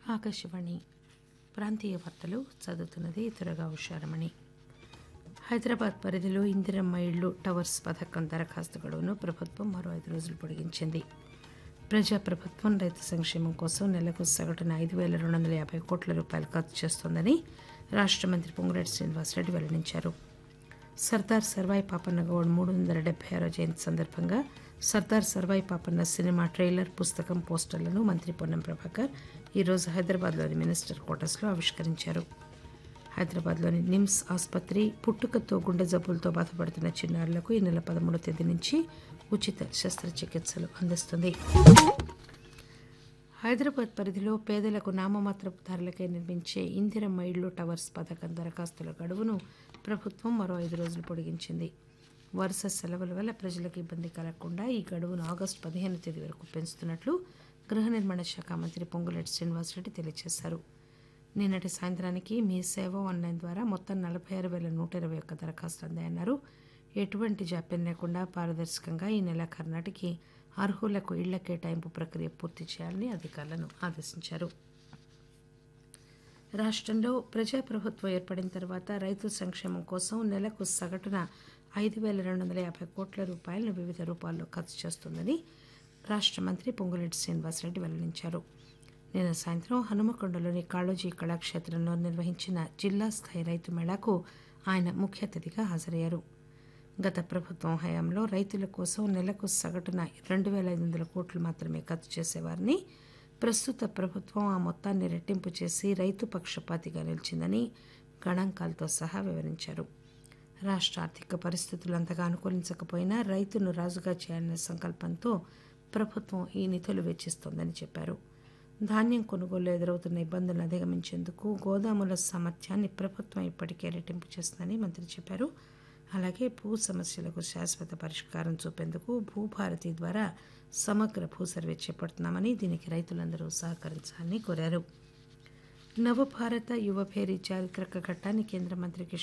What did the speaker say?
ఆకాశవాణి ప్రాంతీయ వార్తలు చదువుతున్నది త్వరగా ఉషారమణి హైదరాబాద్ పరిధిలో ఇందిరమ్మ ఇళ్లు టవర్స్ పథకం దరఖాస్తు గడువును ప్రభుత్వం మరో ఐదు రోజులు పొడిగించింది ప్రజా ప్రభుత్వం రైతు సంక్షేమం కోసం నెలకు సగటున ఐదు వేల రెండు వందల యాభై కోట్ల రూపాయలు ఖర్చు చేస్తోందని రాష్ట్ర మంత్రి పొంగులేటి శ్రీనివాసరెడ్డి వెల్లడించారు సర్దార్ సర్వాయి పాపన్న గౌడ్ మూడు వందల డెబ్బై ఆరో జయంతి సందర్భంగా సర్దార్ సర్వాయి పాపన్న సినిమా ట్రైలర్ పుస్తకం పోస్టర్లను మంత్రి పొన్నం ప్రభాకర్ ఈరోజు హైదరాబాద్లోని మినిస్టర్ క్వార్టర్స్లో ఆవిష్కరించారు హైదరాబాద్లోని నిమ్స్ ఆసుపత్రి పుట్టుకతో గుండె జబ్బులతో బాధపడుతున్న చిన్నారులకు ఈ నెల పదమూడో తేదీ నుంచి ఉచిత శస్త్రచికిత్సలు అందిస్తుంది హైదరాబాద్ పరిధిలో పేదలకు నామమాత్రపు ధరలకే నిర్మించే ఇందిరమ్మ ఇళ్లు టవర్స్ పథకం దరఖాస్తుల గడువును ప్రభుత్వం మరో ఐదు రోజులు పొడిగించింది వరుస సెలవుల వల్ల ప్రజలకు ఇబ్బంది కలగకుండా ఈ గడువును ఆగస్టు పదిహేను తేదీ వరకు పెంచుతున్నట్లు గృహ నిర్మాణ శాఖ మంత్రి పొంగులేటి శ్రీనివాసరెడ్డి తెలియజేశారు నిన్నటి సాయంత్రానికి మీ సేవ ఆన్లైన్ ద్వారా మొత్తం నలభై ఆరు వేల నూట ఇరవై ఒక్క దరఖాస్తులు అందాయన్నారు ఎటువంటి జాప్యం లేకుండా పారదర్శకంగా ఈ నెలాఖరు నాటికి అర్హులకు ఇళ్ల కేటాయింపు ప్రక్రియ పూర్తి చేయాలని అధికారులను ఆదేశించారు రాష్ట్రంలో ప్రజాప్రభుత్వం ఏర్పడిన తర్వాత రైతు సంక్షేమం కోసం నెలకు సగటున ఐదు వేల రెండు వందల యాభై కోట్ల రూపాయలను వివిధ రూపాల్లో ఖర్చు చేస్తుందని రాష్ట్ర మంత్రి పొంగులేటి శ్రీనివాసరెడ్డి వెల్లడించారు నిన్న సాయంత్రం హనుమకొండలోని కాళోజీ కళాక్షేత్రంలో నిర్వహించిన జిల్లా స్థాయి రైతు మేళాకు ఆయన ముఖ్య అతిథిగా హాజరయ్యారు గత ప్రభుత్వం హయాంలో రైతుల కోసం నెలకు సగటున రెండు వేల ఐదు వందల కోట్లు మాత్రమే ఖర్చు చేసేవారని ప్రస్తుత ప్రభుత్వం ఆ మొత్తాన్ని రెట్టింపు చేసి రైతు పక్షపాతిగా నిలిచిందని గణాంకాలతో సహా వివరించారు రాష్ట్ర ఆర్థిక పరిస్థితులు అంతగా అనుకూలించకపోయినా రైతును రాజుగా చేయాలనే సంకల్పంతో ప్రభుత్వం ఈ నిధులు వెచ్చిస్తోందని చెప్పారు ధాన్యం కొనుగోలు ఎదురవుతున్న ఇబ్బందులను అధిగమించేందుకు గోదాముల సామర్థ్యాన్ని ప్రభుత్వం ఇప్పటికే రెట్టింపు చేస్తుందని మంత్రి చెప్పారు అలాగే భూ సమస్యలకు శాశ్వత పరిష్కారం చూపేందుకు భూభారతి ద్వారా సమగ్ర భూ సర్వే చేపడుతున్నామని దీనికి రైతులందరూ సహకరించాలని కోరారు నవభారత యువభేరి చారిత్రక ఘట్టాన్ని కేంద్ర మంత్రి కిషన్